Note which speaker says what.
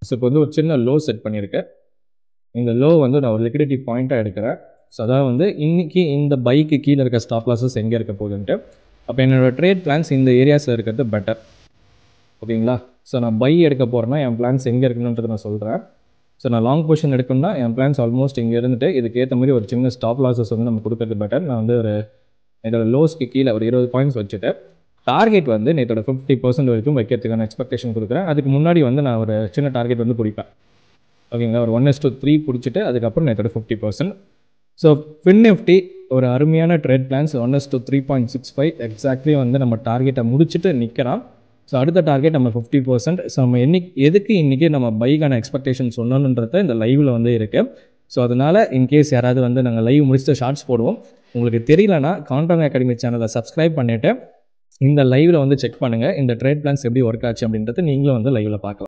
Speaker 1: so இப்போ வந்து ஒரு சின்ன லோ செட் பண்ணியிருக்கேன் இந்த லோ வந்து நான் ஒரு லிக்விடிட்டி பாயிண்ட்டாக எடுக்கிறேன் ஸோ அதாவது வந்து இன்றைக்கி இந்த பைக்கு கீழே இருக்க ஸ்டாப் லாஸஸ் எங்கே இருக்க போகுதுன்ட்டு அப்போ என்னோடய ட்ரேட் பிளான்ஸ் இந்த ஏரியாஸில் இருக்கிறது பெட்டர் ஓகேங்களா ஸோ நான் பை எடுக்க போகிறேன்னா என் பிளான்ஸ் எங்கே இருக்கணுன்றது நான் சொல்கிறேன் ஸோ நான் லாங் பொசிஷன் எடுக்கணும்னா என் பிளான்ஸ் ஆல்மோஸ்ட் இங்கே இருந்துட்டு இதுக்கு ஏற்ற மாதிரி ஒரு சின்ன ஸ்டாப் லாஸஸ் வந்து நம்ம கொடுக்கறது பெட்டர் நான் வந்து ஒரு என்னோட லோஸ்க்கு கீழே ஒரு இருபது பாயிண்ட்ஸ் வச்சுட்டு டார்கெட் வந்து நேற்றோட ஃபிஃப்டி பர்சன்ட் வரைக்கும் வைக்கிறதுக்கான எக்ஸ்பெக்டேஷன் கொடுக்குறேன் அதுக்கு முன்னாடி வந்து நான் ஒரு சின்ன டார்கெட் வந்து பிடிப்பேன் ஓகேங்களா ஒரு ஒன் எஸ் டூ த்ரீ பிடிச்சிட்டு அதுக்கப்புறம் நேற்றோட fifty percent so FinNifty ஒரு அருமையான ட்ரேட் பிளான்ஸ் ஒன் எஸ் two three point six five exactly வந்து நம்ம டார்கெட்டை முடிச்சுட்டு நிற்கிறான் ஸோ அடுத்த டார்கெட் நம்ம ஃபிஃப்டி பர்சன்ட் ஸோ நம்ம என்னைக்கு எதுக்கு இன்றைக்கி நம்ம பைக்கான எக்ஸ்பெக்டேஷன் சொன்னோன்றத இந்த லைவில் வந்து இருக்குது ஸோ அதனால் இன்கேஸ் யாராவது வந்து நாங்கள் லைவ் முடிச்சுட்டு ஷார்ட்ஸ் போடுவோம் உங்களுக்கு தெரியலனா கான்டாங் அகாடமி சேனலை சப்ஸ்கிரைப் பண்ணிவிட்டு இந்த லைவில் வந்து செக் பண்ணுங்கள் இந்த ட்ரேட் பிளான்ஸ் எப்படி ஒர்க் ஆச்சு அப்படின்றத நீங்களும் வந்து லைவில் பார்க்கலாம்